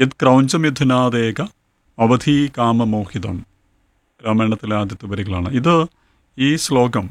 യത് ക്രൗഞ്ചമിഥുനാദേക അവധി കാമമോഹിതം രാമായണത്തിലെ ആദ്യത്തെ വരികളാണ് ഇത് ഈ ശ്ലോകം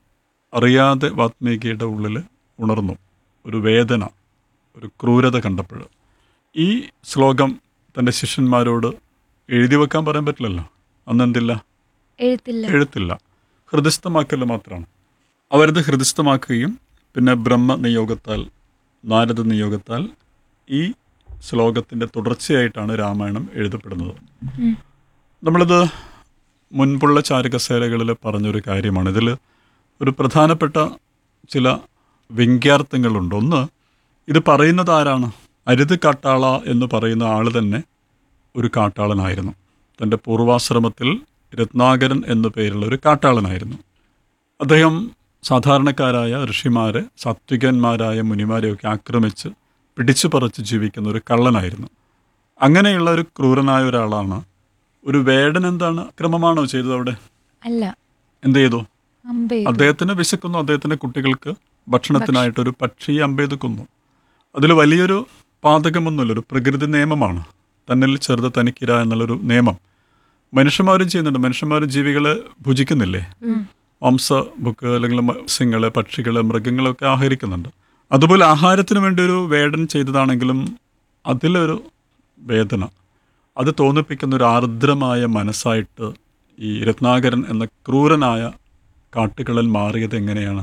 അറിയാതെ വാത്മീകിയുടെ ഉള്ളിൽ ഉണർന്നു ഒരു വേദന ഒരു ക്രൂരത കണ്ടപ്പോൾ ഈ ശ്ലോകം തൻ്റെ ശിഷ്യന്മാരോട് എഴുതി വെക്കാൻ പറയാൻ പറ്റില്ലല്ലോ അന്ന് എന്തില്ല എഴുത്തില്ല എഴുത്തില്ല ഹൃദയസ്ഥമാക്കൽ മാത്രമാണ് അവരത് ഹൃദയസ്ഥമാക്കുകയും പിന്നെ ബ്രഹ്മ നിയോഗത്താൽ നാരദ നിയോഗത്താൽ ഈ ശ്ലോകത്തിൻ്റെ തുടർച്ചയായിട്ടാണ് രാമായണം എഴുതപ്പെടുന്നത് ഉം. നമ്മളിത് മുൻപുള്ള ചാരുകസേലകളിൽ പറഞ്ഞൊരു കാര്യമാണ് ഇതിൽ ഒരു പ്രധാനപ്പെട്ട ചില വ്യംഗ്യാർത്ഥങ്ങളുണ്ട് ഒന്ന് ഇത് പറയുന്നത് ആരാണ് അരുത് കാട്ടാള എന്ന് പറയുന്ന ആൾ തന്നെ ഒരു കാട്ടാളനായിരുന്നു തൻ്റെ പൂർവാശ്രമത്തിൽ രത്നാകരൻ എന്നു പേരുള്ള ഒരു കാട്ടാളനായിരുന്നു അദ്ദേഹം സാധാരണക്കാരായ ഋഷിമാരെ സാത്വികന്മാരായ മുനിമാരെയൊക്കെ ആക്രമിച്ച് പിടിച്ചു പറിച്ച് ജീവിക്കുന്ന ഒരു കള്ളനായിരുന്നു അങ്ങനെയുള്ള ഒരു ക്രൂരനായ ഒരാളാണ് ഒരു വേടൻ എന്താണ് ക്രമമാണോ ചെയ്തത് അവിടെ അല്ല എന്ത് ചെയ്തു അമ്പേ അദ്ദേഹത്തിന് വിശക്കുന്നു അദ്ദേഹത്തിന്റെ കുട്ടികൾക്ക് ഭക്ഷണത്തിനായിട്ട് ഒരു പക്ഷിയെ അമ്പെയ്ത് കൊന്നു അതിൽ വലിയൊരു പാതകമൊന്നുമില്ല ഒരു പ്രകൃതി നിയമമാണ് തന്നിൽ ചെറുത് തനിക്കിര എന്നുള്ളൊരു നിയമം മനുഷ്യന്മാരും ചെയ്യുന്നുണ്ട് മനുഷ്യന്മാരും ജീവികളെ ഭുജിക്കുന്നില്ലേ മാംസ ബുക്ക് അല്ലെങ്കിൽ മത്സ്യങ്ങള് പക്ഷികള് മൃഗങ്ങളൊക്കെ ആഹരിക്കുന്നുണ്ട് അതുപോലെ ആഹാരത്തിന് വേണ്ടി ഒരു വേടൻ ചെയ്തതാണെങ്കിലും അതിലൊരു വേദന അത് തോന്നിപ്പിക്കുന്ന ഒരു ആർദ്രമായ മനസ്സായിട്ട് ഈ രത്നാകരൻ എന്ന ക്രൂരനായ കാട്ടുകളൻ മാറിയത് എങ്ങനെയാണ്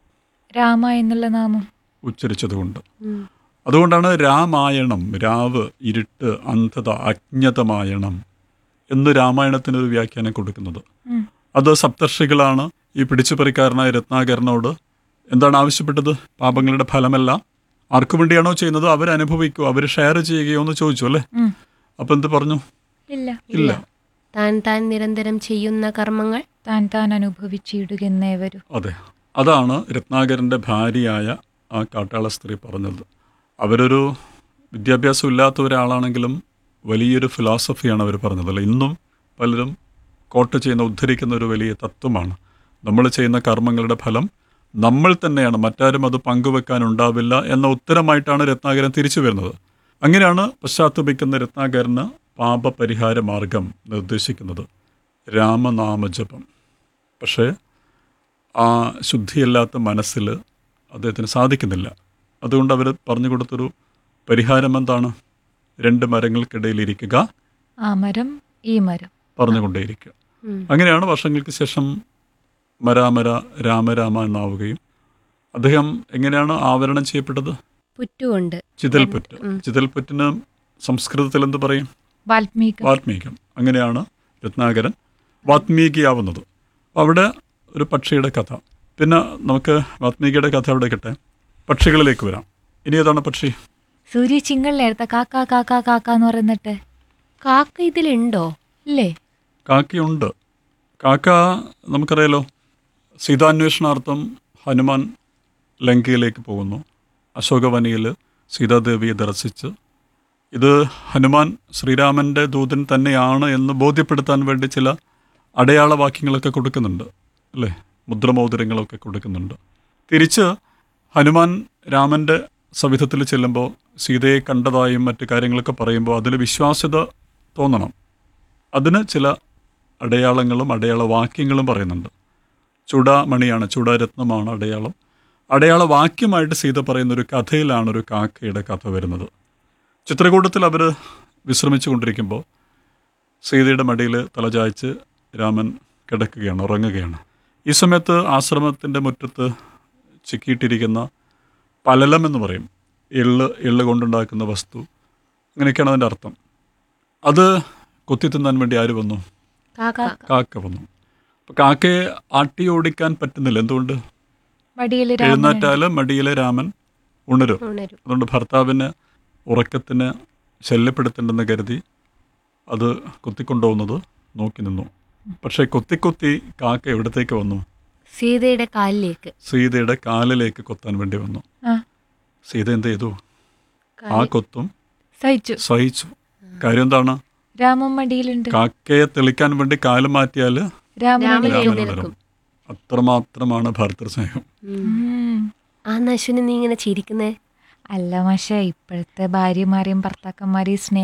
രാമ എന്നുള്ള നാമം ഉച്ചരിച്ചതുകൊണ്ട് അതുകൊണ്ടാണ് രാമായണം രാവ് ഇരുട്ട് അന്ധത അജ്ഞതമായണം എന്ന് രാമായണത്തിനൊരു വ്യാഖ്യാനം കൊടുക്കുന്നത് ഉം. അത് സപ്തർഷികളാണ് ഈ പിടിച്ചുപറിക്കാരനായ രത്നാകരനോട് എന്താണ് ആവശ്യപ്പെട്ടത് പാപങ്ങളുടെ ഫലമെല്ലാം ആർക്കു വേണ്ടിയാണോ ചെയ്യുന്നത് അവരനുഭവിക്കുമോ അവർ ഷെയർ ചെയ്യുകയോ എന്ന് ചോദിച്ചു അല്ലേ ഉം. അപ്പം എന്ത് പറഞ്ഞു ഇല്ല ഇല്ല താൻ താൻ നിരന്തരം ചെയ്യുന്ന കർമ്മങ്ങൾ താൻ താൻ അനുഭവിച്ചിടുകെന്നേ വരൂ അതെ അതാണ് രത്നാകരൻ്റെ ഭാര്യയായ ആ കാട്ടാള സ്ത്രീ പറഞ്ഞത് അവരൊരു വിദ്യാഭ്യാസം ഇല്ലാത്ത ഒരാളാണെങ്കിലും വലിയൊരു ഫിലോസഫിയാണ് അവർ പറഞ്ഞത് അല്ല ഇന്നും പലരും കോട്ട് ചെയ്യുന്ന ഉദ്ധരിക്കുന്ന ഒരു വലിയ തത്വമാണ് നമ്മൾ ചെയ്യുന്ന കർമ്മങ്ങളുടെ ഫലം നമ്മൾ തന്നെയാണ് മറ്റാരും അത് പങ്കുവെക്കാനുണ്ടാവില്ല എന്ന ഉത്തരമായിട്ടാണ് രത്നാകരൻ തിരിച്ചു വരുന്നത് അങ്ങനെയാണ് പശ്ചാത്തപിക്കുന്ന രത്നാകരന് പാപപരിഹാര മാർഗം നിർദ്ദേശിക്കുന്നത് രാമനാമജപം പക്ഷേ ആ ശുദ്ധിയല്ലാത്ത മനസ്സിൽ അദ്ദേഹത്തിന് സാധിക്കുന്നില്ല അതുകൊണ്ട് അവർ പറഞ്ഞു കൊടുത്തൊരു പരിഹാരം എന്താണ് രണ്ട് മരങ്ങൾക്കിടയിൽ ഇരിക്കുക ആ മരം ഈ മരം പറഞ്ഞുകൊണ്ടേയിരിക്കുക ഉം. അങ്ങനെയാണ് വർഷങ്ങൾക്ക് ശേഷം മരാമര രാമരാമ എന്നാവുകയും അദ്ദേഹം എങ്ങനെയാണ് ആവരണം ചെയ്യപ്പെട്ടത് പുറ്റുകൊണ്ട് ചിതൽപുറ്റ് ചിതൽപുറ്റിന് സംസ്കൃതത്തിൽ എന്ത് പറയും വാൽമീക വാൽമീകം അങ്ങനെയാണ് രത്നാകരൻ വാത്മീകിയാവുന്നത് അപ്പോൾ അവിടെ ഒരു പക്ഷിയുടെ കഥ പിന്നെ നമുക്ക് വാത്മീകിയുടെ കഥ അവിടെ കിട്ടെ പക്ഷികളിലേക്ക് വരാം ഇനി ഏതാണ് പക്ഷി സൂര്യ ചിങ്ങളിലെടുത്ത കാക്ക കാക്ക കാക്ക എന്ന് പറയുന്നിട്ട് കാക്ക ഇതിലുണ്ടോ ഇല്ലേ കാക്കയുണ്ട് കാക്ക നമുക്കറിയാലോ സീതാന്വേഷണാർത്ഥം ഹനുമാൻ ലങ്കയിലേക്ക് പോകുന്നു അശോകവനിയിൽ സീതാദേവിയെ ദർശിച്ച് ഇത് ഹനുമാൻ ശ്രീരാമൻ്റെ ദൂതൻ തന്നെയാണ് എന്ന് ബോധ്യപ്പെടുത്താൻ വേണ്ടി ചില അടയാളവാക്യങ്ങളൊക്കെ കൊടുക്കുന്നുണ്ട് അല്ലേ മുദ്രമോതിരങ്ങളൊക്കെ കൊടുക്കുന്നുണ്ട് തിരിച്ച് ഹനുമാൻ രാമൻ്റെ സവിധത്തിൽ ചെല്ലുമ്പോൾ സീതയെ കണ്ടതായും മറ്റു കാര്യങ്ങളൊക്കെ പറയുമ്പോൾ അതിൽ വിശ്വാസ്യത തോന്നണം അതിന് ചില അടയാളങ്ങളും അടയാള വാക്യങ്ങളും പറയുന്നുണ്ട് ചൂടാമണിയാണ് ചൂടാരത്നമാണ് അടയാളം അടയാള വാക്യമായിട്ട് സീത പറയുന്ന ഒരു കഥയിലാണ് ഒരു കാക്കയുടെ കഥ വരുന്നത് ചിത്രകൂടത്തിൽ അവർ വിശ്രമിച്ചു കൊണ്ടിരിക്കുമ്പോൾ സീതയുടെ മടിയിൽ തലചായ്ച്ച് രാമൻ കിടക്കുകയാണ് ഉറങ്ങുകയാണ് ഈ സമയത്ത് ആശ്രമത്തിൻ്റെ മുറ്റത്ത് ചിക്കിയിട്ടിരിക്കുന്ന പലലം എന്ന് പറയും എള്ള് എള്ള് കൊണ്ടുണ്ടാക്കുന്ന വസ്തു അങ്ങനെയൊക്കെയാണ് അതിൻ്റെ അർത്ഥം അത് കൊത്തി തിന്നാൻ വേണ്ടി ആര് വന്നു കാക്ക കാക്ക വന്നു അപ്പോൾ കാക്കയെ ആട്ടി ഓടിക്കാൻ പറ്റുന്നില്ല എന്തുകൊണ്ട് വടിയിൽ രാമൻ എഴുന്നേറ്റാല് മടിയിലെ രാമൻ ഉണരും ഉണരും അതുകൊണ്ട് ഭർത്താവിന് ഉറക്കത്തിന് ശല്യപ്പെടുത്തേണ്ടെന്ന് കരുതി അത് കൊത്തിക്കൊണ്ടുപോകുന്നത് നോക്കി നിന്നു പക്ഷേ കൊത്തിക്കൊത്തി കാക്ക എവിടത്തേക്ക് വന്നു സീതയുടെ കാലിലേക്ക് സീതയുടെ കാലിലേക്ക് കൊത്താൻ വേണ്ടി വന്നു ആ സീത എന്ത് ചെയ്തു ആ കൊത്തും സഹിച്ചു സഹിച്ചു കാര്യം എന്താണ് രാമൻ മടിയിലുണ്ട് കാക്കയെ തെളിക്കാൻ വേണ്ടി കാല് മാറ്റിയാൽ രാമൻ രാമൻ രാമൻ എഴുന്നേൽക്കും. ഉണരും അത്രമാത്രമാണ് ഭാരതസ്നേഹം ഉം. ആ നശുന് നീ ഇങ്ങനെ ചിരിക്കുന്നേ അല്ല പക്ഷേ ഇപ്പോഴത്തെ ഭാര്യമാരെയും ഭർത്താക്കന്മാരെയും സ്നേഹം